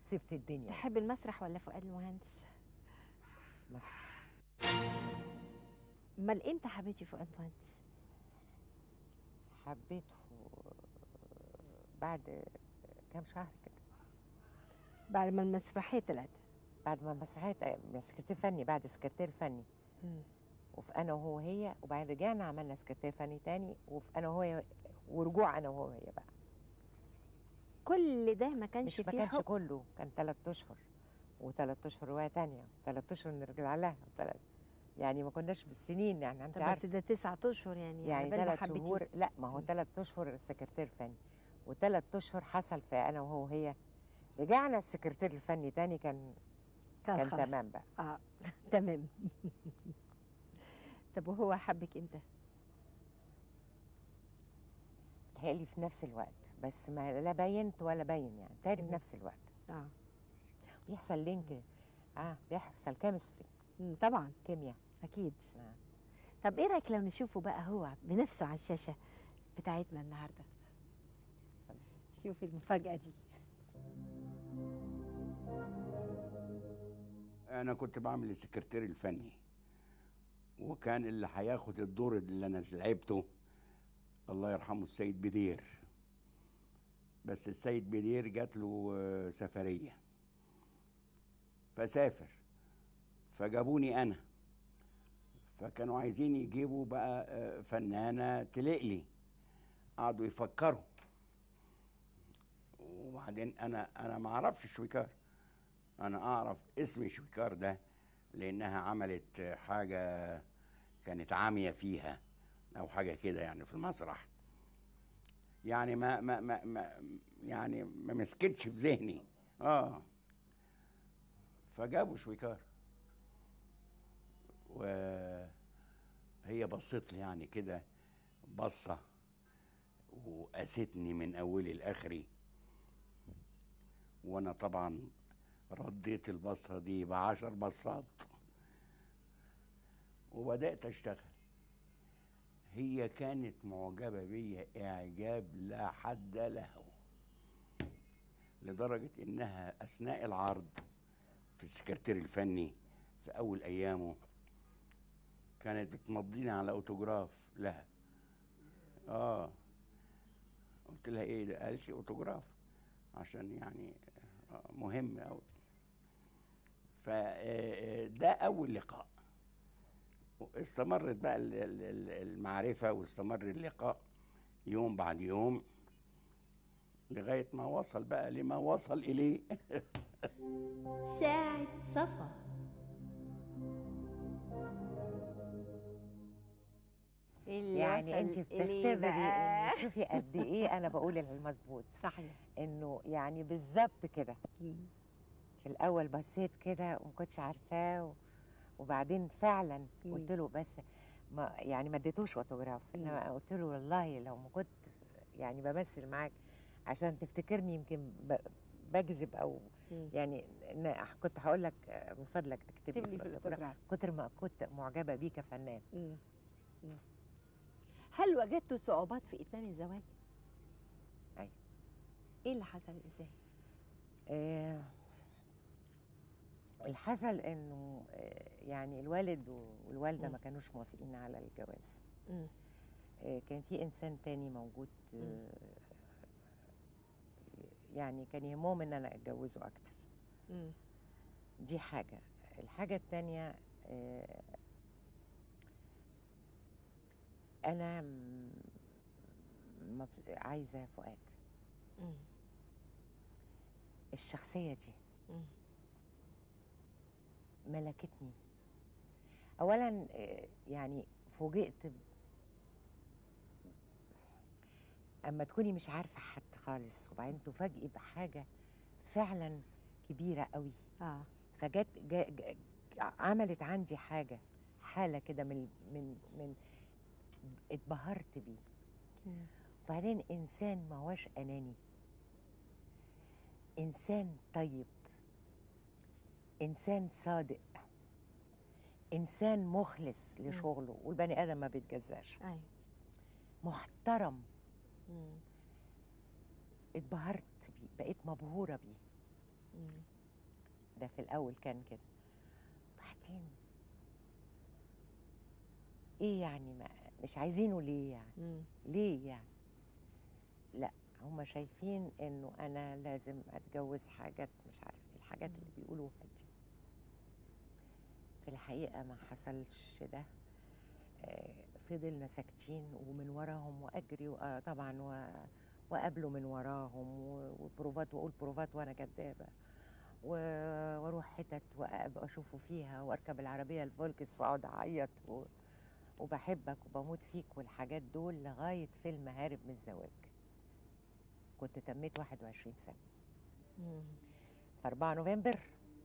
سبت الدنيا تحب المسرح ولا فؤاد المهندس مسرح امال امتى حبيتي فؤاد المهندس حبيته بعد كام شهر كده بعد ما المسرحيه طلعت بعد ما المسرحية من سكرتير فني بعد سكرتير فني وفي انا وهو هي وبعد رجعنا عملنا سكرتير فني تاني وفي انا وهو ورجوع انا وهو هي بقى كل ده ما كانش مش ما فيه كانش حب كله كان ثلاث اشهر وثلاث اشهر روايه تانية ثلاث اشهر نرجع لها وتلات- يعني ما كناش بالسنين يعني انت طب عارف بس ده تسعة اشهر يعني يعني عقبال ما ثلاث حبيتيه. شهور لا ما هو ثلاث اشهر سكرتير فني وثلاث اشهر حصل في انا وهو هي رجعنا السكرتير الفني تاني كان كان خلاص. تمام بقى اه تمام طب وهو حبك امتى؟ تهيألي في نفس الوقت بس ما لا بينت ولا بين يعني تهيألي في مم. نفس الوقت اه بيحصل لينك اه بيحصل كيمستري مم، طبعا كيمياء اكيد آه. طب ايه رايك لو نشوفه بقى هو بنفسه على الشاشه بتاعتنا النهارده شوفي المفاجاه دي انا كنت بعمل السكرتير الفني وكان اللي هياخد الدور اللي انا لعبته الله يرحمه السيد بدير بس السيد بدير جات له آه، سفريه فسافر فجابوني انا فكانوا عايزين يجيبوا بقى آه، فنانه تليق لي قعدوا يفكروا وبعدين انا انا ما اعرفش شويكار انا اعرف اسم شويكار ده لانها عملت حاجه كانت عاميه فيها او حاجه كده يعني في المسرح يعني ما ما ما, ما يعني ما مسكتش في ذهني اه فجابوا شويكار وهي بصت لي يعني كده بصه وقاستني من اولي لاخري وانا طبعا رديت البصة دي بعشر بصات وبدأت أشتغل هي كانت معجبة بيا إعجاب لا حد له لدرجة إنها أثناء العرض في السكرتير الفني في أول أيامه كانت بتمضيني على أوتوجراف لها آه قلت لها إيه ده قالت لي أوتوجراف عشان يعني آه، مهم أوي فده أول لقاء استمرت بقى ال- ال- ال- المعرفة واستمر اللقاء يوم بعد يوم لغاية ما وصل بقى لما وصل إليه ساعة صفا اللي يعني وصل انت إليه بتختبري بقى. إن شوفي قد ايه انا بقول المظبوط صحيح انه يعني بالظبط كده في الاول بصيت كده وما كنتش عارفاه و- وبعدين فعلا مم. قلت له بس ما يعني ما اديتوش اوتوجراف انما قلت له والله لو ما كنت يعني بمثل معاك عشان تفتكرني يمكن ب- بكذب او مم. يعني إن كنت هقول لك آه، من فضلك تكتب اكتب لي في الاوتوجراف كتر ما كنت معجبه بيه كفنان مم. مم. هل وجدتوا صعوبات في اتمام الزواج؟ أيوة. ايه اللي حصل ازاي؟ آه، اللي حصل انه آه، يعني الوالد والوالده مم. ما كانوش موافقين على الجواز مم. آه، كان في انسان تاني موجود آه، يعني كان يهمهم ان انا اتجوزه اكتر مم. دي حاجه الحاجه التانيه آه، انا م- ما بس- عايزه فؤاد مم. الشخصيه دي مم. ملكتني اولا آه، يعني فوجئت ب... اما تكوني مش عارفه حد خالص وبعدين تفاجئي بحاجه فعلا كبيره قوي اه فجت جا جا عملت عندي حاجه حاله كده من من من اتبهرت بيه مم. وبعدين انسان ما هوش اناني انسان طيب انسان صادق انسان مخلص لشغله والبني ادم ما بيتجزاش ايوه محترم مم. اتبهرت بيه بقيت مبهوره بيه مم. ده في الاول كان كده بعدين ايه يعني ما مش عايزينه ليه يعني مم. ليه يعني لا هما شايفين انه انا لازم اتجوز حاجات مش عارف ايه الحاجات اللي بيقولوها دي في الحقيقه ما حصلش ده آه، فضلنا ساكتين ومن وراهم واجري وآه طبعا و- واقابله من وراهم و- وبروفات واقول بروفات وانا كدابه و- واروح حتت وأبقى اشوفه فيها واركب العربيه الفولكس واقعد اعيط و... وبحبك وبموت فيك والحاجات دول لغايه فيلم هارب من الزواج كنت تميت 21 سنه مم. في 4 نوفمبر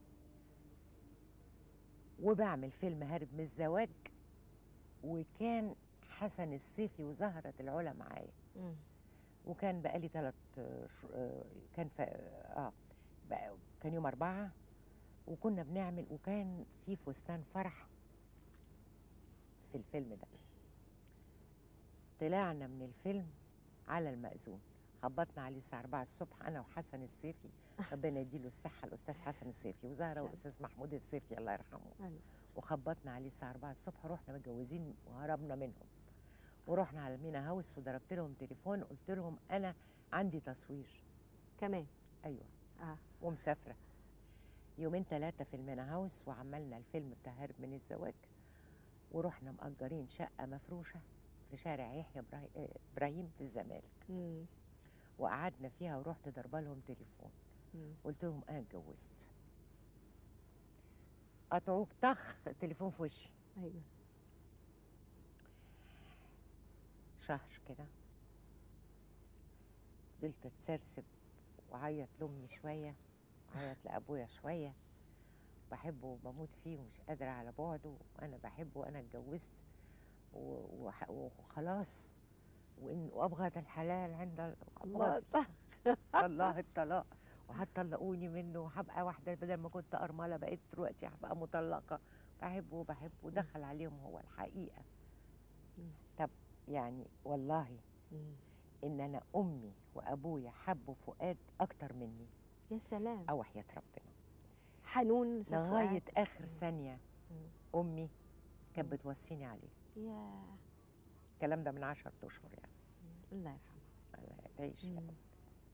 وبعمل فيلم هارب من الزواج وكان حسن السيفي وزهرة العلا معايا مم. وكان بقالي ثلاث كان ف... اه بقى كان يوم أربعة وكنا بنعمل وكان في فستان فرح في الفيلم ده طلعنا من الفيلم على المأذون خبطنا عليه الساعة 4 الصبح أنا وحسن السيفي ربنا يديله الصحة الأستاذ حسن السيفي وزهرة والأستاذ محمود السيفي الله يرحمه أيوة. وخبطنا عليه الساعة 4 الصبح رحنا متجوزين وهربنا منهم ورحنا على مينا هاوس وضربت لهم تليفون قلت لهم أنا عندي تصوير كمان أيوه اه ومسافرة يومين ثلاثة في المينا هاوس وعملنا الفيلم بتاع هرب من الزواج ورحنا مأجرين شقة مفروشة في شارع يحيى إبراهي- آه، إبراهيم في الزمالك مم. وقعدنا فيها ورحت ضربة لهم تليفون مم. قلت لهم أنا اتجوزت قطعوك طخ التليفون في وشي ايوه شهر كده فضلت اتسرسب وعيط لامي شويه وعيط لابويا شويه بحبه وبموت فيه ومش قادره على بعده وانا بحبه وانا اتجوزت و- وح- وخلاص وإن وابغض الحلال عند الله الله الله الطلاق وهتطلقوني منه وهبقى واحده بدل ما كنت ارمله بقيت دلوقتي هبقى مطلقه بحبه وبحبه ودخل عليهم هو الحقيقه مم. طب يعني والله مم. ان انا امي وابويا حبوا فؤاد اكتر مني يا سلام او وحياه ربنا حنون أستاذ لغايه فؤاد. اخر ثانيه مم. امي كانت مم. بتوصيني عليه يا الكلام ده من عشرة اشهر يعني الله يرحمه الله تعيش يعني. مم.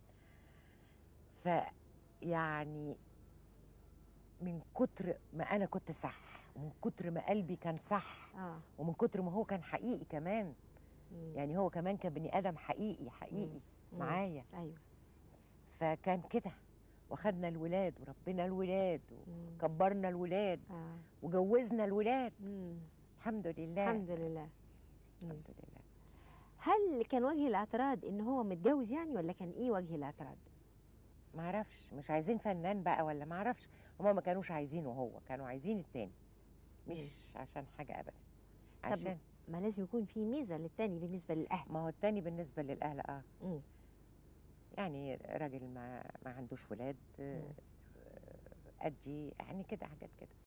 فيعني من كتر ما انا كنت صح ومن كتر ما قلبي كان صح اه ومن كتر ما هو كان حقيقي كمان مم. يعني هو كمان كان بني ادم حقيقي حقيقي مم. معايا ايوه فكان كده واخدنا الولاد وربنا الولاد مم. وكبرنا الولاد اه وجوزنا الولاد مم. الحمد لله الحمد لله مم. الحمد لله هل كان وجه الاعتراض ان هو متجوز يعني ولا كان ايه وجه الاعتراض ما اعرفش مش عايزين فنان بقى ولا ما اعرفش هما ما كانوش عايزينه هو كانوا عايزين التاني مش عشان حاجه ابدا عشان ما لازم يكون في ميزه للتاني بالنسبه للاهل ما هو التاني بالنسبه للاهل اه مم. يعني راجل ما ما عندوش ولاد آه، مم. آه، ادي يعني كده حاجات كده